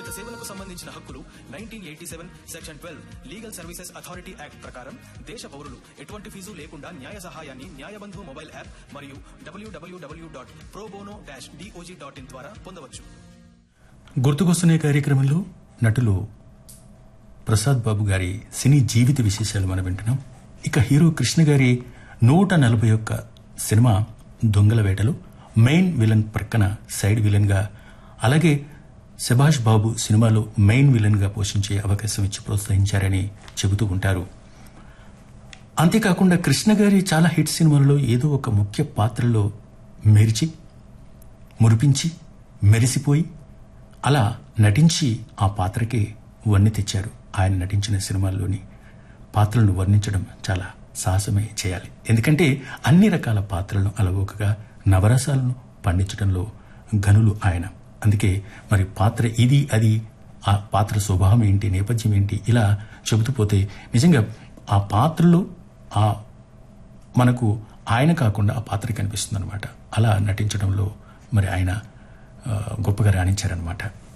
సాంకేతిక సేవలకు సంబంధించిన హక్కులు nineteen eighty seven section twelve legal services authority act ప్రకారం దేశ పౌరులు ఎటువంటి ఫీజు లేకుండా న్యాయ సహాయాన్ని న్యాయబంధు మొబైల్ యాప్ మరియు W W W dot pro bono dash DOJ dot in ద్వారా పొందవచ్చు గుర్తుకొస్తున్న కార్యక్రమంలో నటులు ప్రసాద్ బాబు గారి సినీ జీవిత విశేషాలు మనం వింటున్నాం ఇక హీరో కృష్ణ గారి నూట నలభై ఒక్క సినిమా దొంగల వేటలో మెయిన్ విలన్ ప్రక్కన సైడ్ విలన్ గా అలాగే సుభాష్ బాబు సినిమాలో మెయిన్ విలన్ గా పోషించే అవకాశం ఇచ్చి ప్రోత్సహించారని చెబుతూ ఉంటారు అంతేకాకుండా కృష్ణ గారి చాలా హిట్ సినిమాలలో ఏదో ఒక ముఖ్య పాత్రలో మెరిచి మురిపించి మెరిసిపోయి అలా నటించి ఆ పాత్రకి వన్నె తెచ్చారు ఆయన నటించిన సినిమాల్లోని పాత్రలను వర్ణించడం చాలా సాహసమే చేయాలి ఎందుకంటే అన్ని రకాల పాత్రలను అలవోకగా నవరసాలను పండించడంలో గనులు ఆయన అందుకే మరి పాత్ర ఇది అది ఆ పాత్ర స్వభావం ఏంటి నేపథ్యం ఏంటి ఇలా చెబుతూ పోతే నిజంగా ఆ పాత్రలో ఆ మనకు ఆయన కాకుండా ఆ పాత్ర కనిపిస్తుంది అనమాట అలా నటించడంలో మరి ఆయన ఆ, గొప్పగా రాణించారనమాట